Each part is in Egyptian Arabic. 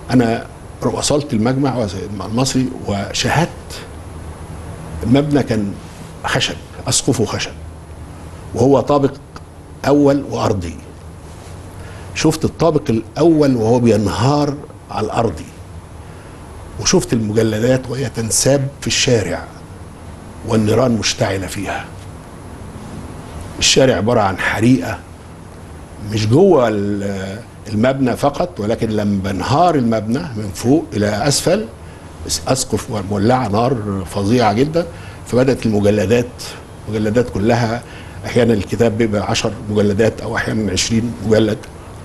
انا وصلت المجمع المصري وشاهدت المبنى كان خشب اسقفه خشب وهو طابق اول وارضي شفت الطابق الاول وهو بينهار على الارضي وشفت المجلدات وهي تنساب في الشارع والنيران مشتعله فيها الشارع عباره عن حريقه مش جوه ال- المبنى فقط ولكن لما بنهار المبنى من فوق الى اسفل اسقف مولعه نار فظيعه جدا فبدات المجلدات مجلدات كلها احيانا الكتاب بيبقى 10 مجلدات او احيانا 20 مجلد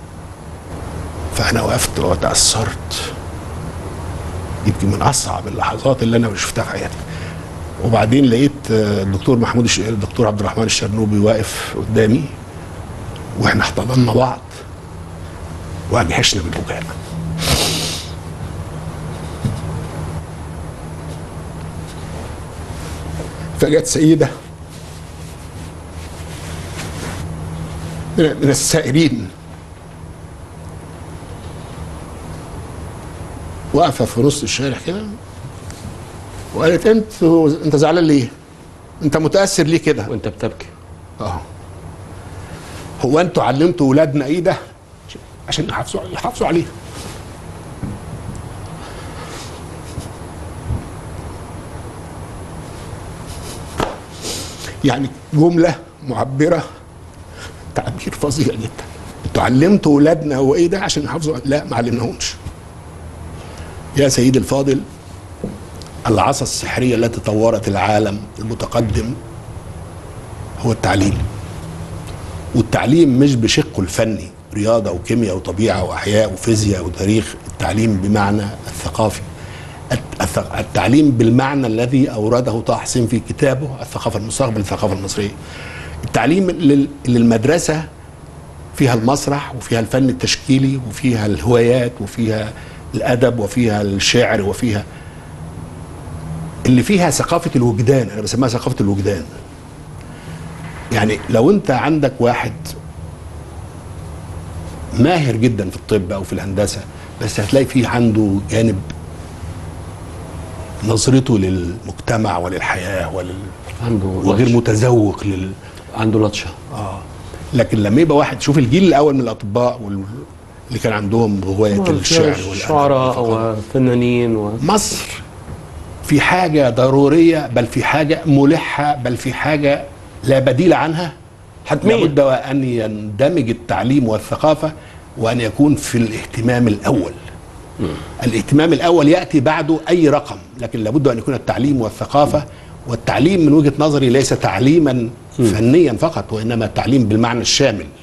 فانا وقفت وتاثرت يمكن من اصعب اللحظات اللي انا شفتها في حياتي وبعدين لقيت آه، الدكتور محمود الش... الدكتور عبد الرحمن الشرنوبي واقف قدامي واحنا احتضنا بعض واجهشنا بالبكاء فجت سيده من من السائرين واقفه في نص الشارع كده وقالت انت انت زعلان ليه؟ انت متاثر ليه كده؟ وانت بتبكي اه هو انتوا علمتوا ولادنا ايه ده؟ عشان يحافظوا يحافظوا عليه يعني جملة معبرة تعبير فظيع جدا انتوا علمتوا ولادنا هو ايه ده عشان يحافظوا لا ما علمناهمش يا سيدي الفاضل العصا السحرية التي طورت العالم المتقدم هو التعليم والتعليم مش بشقه الفني رياضة وكيمياء وطبيعة وأحياء وفيزياء وتاريخ التعليم بمعنى الثقافي الت- الث- التعليم بالمعنى الذي أورده طه حسين في كتابه الثقافة المستقبل الثقافة المصرية التعليم لل- للمدرسة فيها المسرح وفيها الفن التشكيلي وفيها الهوايات وفيها الأدب وفيها الشعر وفيها اللي فيها ثقافة الوجدان أنا بسميها ثقافة الوجدان يعني لو أنت عندك واحد ماهر جدا في الطب أو في الهندسة بس هتلاقي فيه عنده جانب نظرته للمجتمع وللحياة ولل... عنده وغير لطشة. متذوق لل... عنده لطشه اه لكن لما يبقى واحد شوف الجيل الاول من الاطباء وال... اللي كان عندهم هوايه الشعر والأدب شعراء والثقافة. وفنانين و... مصر في حاجه ضروريه بل في حاجه ملحه بل في حاجه لا بديل عنها حتميا. لابد وان يندمج التعليم والثقافه وان يكون في الاهتمام الاول الاهتمام الاول ياتي بعده اي رقم لكن لابد ان يكون التعليم والثقافه والتعليم من وجهه نظري ليس تعليما فنيا فقط وانما تعليم بالمعنى الشامل